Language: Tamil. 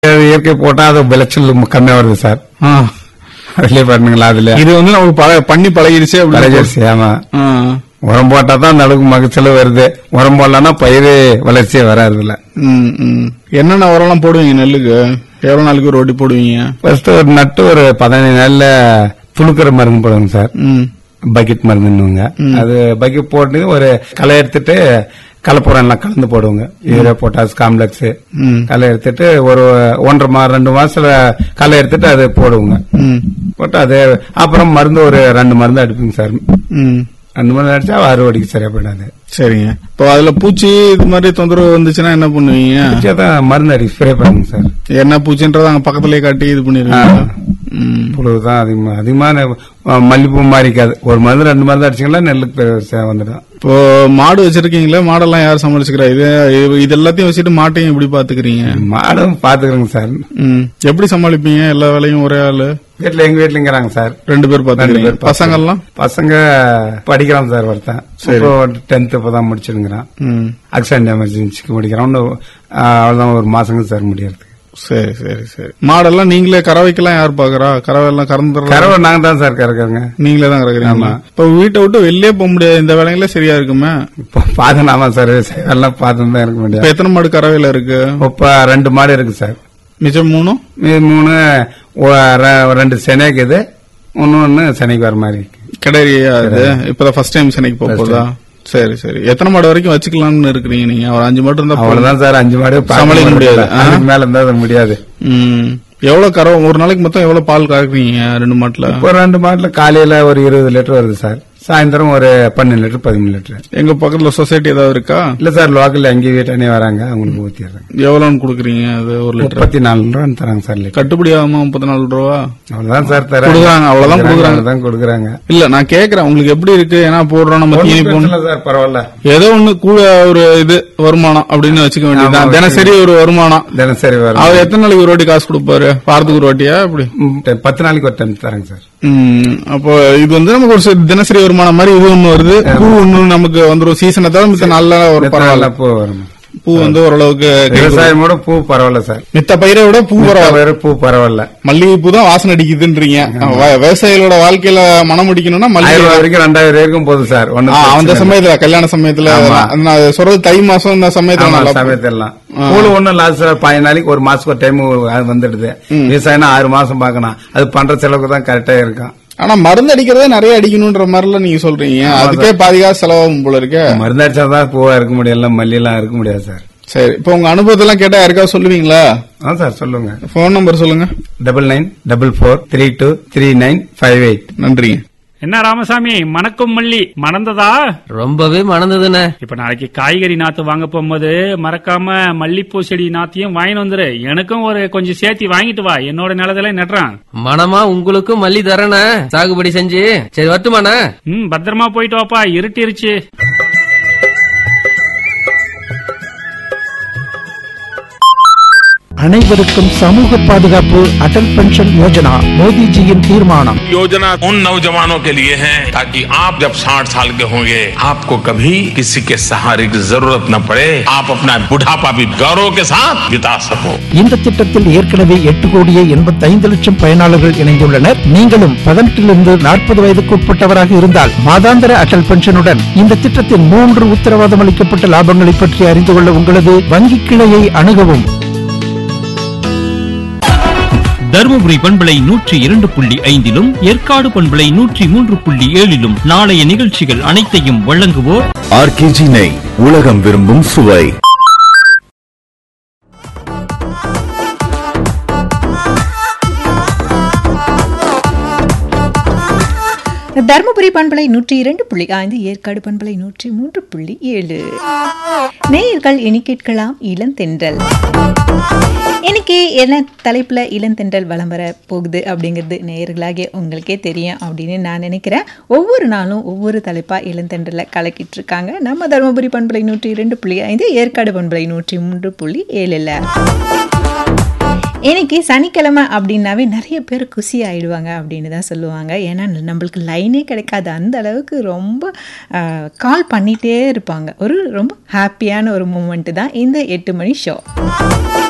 இயற்கை போட்டா அது விளைச்சல் கம்மியா வருது சார் ஆ. அதுலயே பண்ணுங்களா அதுல இது வந்து நமக்கு பழ- பண்ணி பழகிடுச்சு அப்படின்னு பழகிடுச்சு ஆமா ஆ. உரம் போட்டா தான் அந்த அளவுக்கு மகச்சல் வருது உரம் போடலன்னா பயிர் வளர்ச்சியே வராதுல ம், ம். என்னென்ன உரம்லாம் போடுவீங்க நெல்லுக்கு எவ்வளவு நாளைக்கு ஒரு ஓட்டி போடுவீங்க ஃபர்ஸ்ட் ஒரு நட்டு ஒரு பதினஞ்சு நாள்ல துளுக்கிற மருந்து போடுவோங்க சார் ம். பக்கெட் மருந்துன்னுங்க அது பக்கெட் போட்டு ஒரு களை எடுத்துட்டு கலப்புரம் எல்லாம் கலந்து போடுவோங்க யூரியா பொட்டாஸ் காம்ப்ளெக்ஸ் ம். களை எடுத்துட்டு ஒரு ஒன்றரை மா ரெண்டு மாசத்துல களை எடுத்துட்டு அது போடுவோங்க ம். போட்டு அது அப்புறம் மருந்து ஒரு ரெண்டு மருந்து அடிப்புங்க சார் ம். ரெண்டு மருந்து அடிச்சா அறுவடைக்கு சரியா போயிடாது சரிங்க இப்போ அதுல பூச்சி இது மாதிரி தொந்தரவு வந்துச்சுன்னா என்ன பண்ணுவீங்க அடிச்சா தான் மருந்து அடி ஸ்ப்ரே பண்ணுங்க சார் என்ன பூச்சின்றத அங்க பக்கத்துலயே காட்டி இது பண்ணிருக்கீங்க ம். புழு தான் அதிகமா அதிகமான அஹ், மல்லிப்பூ மாதிரி இருக்காது ஒரு மருந்து ரெண்டு மருந்து அடிச்சீங்களா நெல்லுக்கு பெருசா வந்துடும் இப்போ மாடு வச்சிருக்கீங்களே மாடெல்லாம் யார் சமாளிச்சுக்கிறா இது இது- இது எல்லாத்தையும் வச்சுட்டு மாட்டையும் எப்படி பாத்துக்கிறீங்க மாடும் பாத்துக்கிறோங்க சார் ம். எப்படி சமாளிப்பீங்க எல்லா வேலையும் ஒரே ஆளு வீட்டுல எங்க வீட்டுலங்கிறாங்க சார் ரெண்டு பேர் ரெண்டு பாத்துக்கிறீங்க பேர் பாத்துக்கிறோம். பசங்கள்லாம் பசங்க படிக்கிறான் சார் ஒருத்தன் இப்போ டென்த் இப்பதான் முடிச்சிருங்கிறான் ம். ஆக்சிடென்ட் எமர்ஜென்சிக்கு முடிக்கிறான் இன்னும், ஆஹ், அவ்வளவுதான் ஒரு மாசங்க சார் முடியறது சரி சரி சரி மாடெல்லாம் நீங்களே கறவைக்கெல்லாம் யார் பாக்குறா கறவை எல்லாம் கறந்துடுறா கறவை நாங்க தான் சார் கறக்குறோங்க நீங்களே தான் கறக்குறீங்க இப்ப வீட்டை விட்டு வெளியே போக முடியாது இந்த வேலைங்களே சரியா இருக்குமே இப்போ பாத்துனாமா சார் எல்லாம் பார்த்து தான் இருக்க இப்ப முடியாது எத்தனை மாடு கறவையில இருக்கு இப்ப ரெண்டு மாடு இருக்கு சார் மிச்சம் மூணும் மீதி மூணு ஒ- ரெ- ரெண்டு சென்னைக்குது இன்னொன்னு சென்னைக்கு வர மாதிரி இருக்கு கிடையா அது இப்பதான் ஃபர்ஸ்ட் டைம் சென்னைக்கு போக போதா சரி சரி எத்தனை மாடு வரைக்கும் வச்சுக்கலாம்னு இருக்கிறீங்க நீங்க ஒரு அஞ்சு மாடு இருந்தா போதும். அவ்வளவுதான் சார் அஞ்சு மாடு பார்க்க சமாளிக்க முடியாது. ஆ? அதுக்கு மேல இருந்தா அது முடியாது ம். எவ்வளவு கறவை ஒரு நாளைக்கு மொத்தம் எவ்வளவு பால் கறக்குறீங்க ரெண்டு மாட்டுல இப்போ ரெண்டு மாட்டுல காலையில ஒரு இருபது லிட்டர் வருது சார் சாயந்தரம் ஒரு பன்னெண்டு லிட்டர் பதிமூணு லிட்டர் எங்க பக்கத்துல சொசைட்டி ஏதாவது இருக்கா இல்ல சார் லோக்கல்ல எங்க வீட்டானே வராங்க அவங்களுக்கு ஊத்திடுறாங்க எவ்வளவுன்னு கொடுக்குறீங்க அது ஒரு லிட்டர் முப்பத்தி நாலு ரூபா தராங்க சார் லிட்டர் கட்டுப்படி ஆகுமா முப்பத்தி நாலு ரூபா அவ்வளவுதான் சார் தர கொடுக்குறாங்க, அவ்வளவுதான் கொடுக்குறாங்க. தான் கொடுக்குறாங்க இல்ல நான் கேக்குறேன் உங்களுக்கு எப்படி இருக்கு ஏன்னா போடுறோம் நம்ம தீனி ஒண்ணும் போடணும் பிரச்சனை இல்ல சார் பரவாயில்ல ஏதோ ஒண்ணு கூட ஒரு இது வருமானம் அப்படின்னு வச்சுக்க வேண்டியதுதான் ஆமா, தினசரி ஒரு வருமானம் தினசரி வரும் அவர் எத்தனை நாளைக்கு ஒரு வாட்டி காசு கொடுப்பாரு வாரத்துக்கு ஒரு வாட்டியா அப்படி ம், பத்து நாளைக்கு ஒரு டைம் தராங்க சார் ம், அப்போ இது வந்து நமக்கு ஒரு சி- தினசரி வருமானம் மாதிரி இது ஒண்ணு வருது பூ ஒண்ணு நமக்கு வந்துரும் சீசனை தவிர மித்த நல்ல ஒரு பரவாயில்ல பூ வரும் பூ வந்து ஓரளவுக்கு கை- விவசாயமோட பூ பரவாயில்ல சார் மித்த பயிரை விட பூ பரவாயில்ல வேற பூ பரவாயில்ல மல்லிகை பூ தான் வாசனை அடிக்குதுன்றீங்க வ- விவசாயிகளோட வாழ்க்கையில மனம் முடிக்கணும்னா மல்லிகை ஆயிரம் ரூபாய் வரைக்கும் ரெண்டாயிரம் வரைக்கும் போகுது சார் ஆ, ஒன்னும் அந்த பிரச்சனை இல்ல. சமயத்துல கல்யாண சமயத்துல ஆமா. அதெல்லாம். நான் சொல்றது தை மாசம் இந்த சமயத்துல ஆமா, நல்லா சமயத்தெல்லாம் பூல ஒண்ணும் லாஸ்ட் பதினஞ்சு நாளைக்கு ஒரு மாசத்துக்கு ஒரு டைம் வந்துடுது விவசாயம்னா ஆறு மாசம் பார்க்கணும் அது பண்ற செலவுக்கு தான் கரெக்டா இருக்கும் ஆனா மருந்து அடிக்கிறதே நிறைய அடிக்கணும்ன்ற மாதிரிலாம் நீங்க சொல்றீங்க அதுக்கே பாதி காசு செலவாகும் போல இருக்கு மருந்து அடிச்சாதான் பூவா இருக்க முடியல மல்லி எல்லாம் இருக்க முடியாது சார் சரி இப்போ உங்க அனுபவத்தெல்லாம் கேட்டா யாருக்காவது சொல்லுவீங்களா ஆ சார் சொல்லுங்க போன் நம்பர் சொல்லுங்க double nine double four three two three nine five eight நன்றிங்க என்ன ராமசாமி மணக்கும் மல்லி மணந்ததா ரொம்பவே மணந்ததுண்ணே இப்ப நாளைக்கு காய்கறி நாத்து வாங்க போகும்போது மறக்காம மல்லிப்பூ செடி நாத்தையும் வாங்கிட்டு வந்துரு எனக்கும் ஒரு கொஞ்சம் சேர்த்தி வாங்கிட்டு வா என்னோட நிலத்துல நடுறான் மனமா உங்களுக்கும் மல்லி தரேனே சாகுபடி செஞ்சு சரி வரட்டுமாண்ணே ம் பத்திரமா போயிட்டு வாப்பா இருட்டிருச்சு அனைவருக்கும் சமூக பாதுகாப்பு அடல் பென்ஷன் யோஜனா மோடிஜியின் தீர்மானம் योजना उन नौजवानों के लिए है ताकि आप जब 60 साल के होंगे आपको कभी किसी के सहारे की जरूरत न पड़े आप अपना बुढ़ापा भी गौरव के साथ बिता सको இந்த திட்டத்தில் ஏற்கனவே எட்டு கோடியே எண்பத்தி ஐந்து லட்சம் பயனாளர்கள் இணைந்துள்ளனர் நீங்களும் பதினெட்டிலிருந்து நாற்பது வயதுக்கு உட்பட்டவராக இருந்தால் மாதாந்திர அடல் பென்ஷனுடன் இந்த திட்டத்தின் மூன்று உத்தரவாதம் அளிக்கப்பட்ட லாபங்களை பற்றி அறிந்து கொள்ள உங்களது வங்கி கிளையை அணுகவும் தருமபுரி பண்பலை நூற்றி இரண்டு புள்ளி ஐந்திலும் ஏற்காடு பண்பலை நூற்றி மூன்று புள்ளி ஏழிலும் நாளைய நிகழ்ச்சிகள் அனைத்தையும் வழங்குவோர் ஆர்கேஜி நெய் உலகம் விரும்பும் சுவை தருமபுரி பண்பலை நூற்றி இரண்டு புள்ளி ஐந்து ஏற்காடு பண்பலை நூற்றி மூன்று புள்ளி ஏழு நேயர்கள் இனி கேட்கலாம் இளந்தென்றல் இன்னைக்கு என்ன தலைப்பில் இளந்தென்றல் வலம் வர போகுது அப்படிங்கிறது நேயர்களாகிய உங்களுக்கே தெரியும் அப்படின்னு நான் நினைக்கிறேன் ஒவ்வொரு நாளும் ஒவ்வொரு தலைப்பாக இளந்தென்றலை கலக்கிட்டு இருக்காங்க நம்ம தருமபுரி பண்பலை நூற்றி இரண்டு புள்ளி ஐந்து ஏற்காடு பண்பலை நூற்றி மூன்று புள்ளி ஏழில் இன்னைக்கு சனிக்கிழமை அப்படின்னாவே நிறைய பேர் குசி ஆயிடுவாங்க அப்படின்னு தான் சொல்லுவாங்க ஏன்னா நம்மளுக்கு லைனே கிடைக்காது அந்த அளவுக்கு ரொம்ப கால் பண்ணிகிட்டே இருப்பாங்க ஒரு ரொம்ப ஹாப்பியான ஒரு மூமெண்ட்டு தான் இந்த எட்டு மணி ஷோ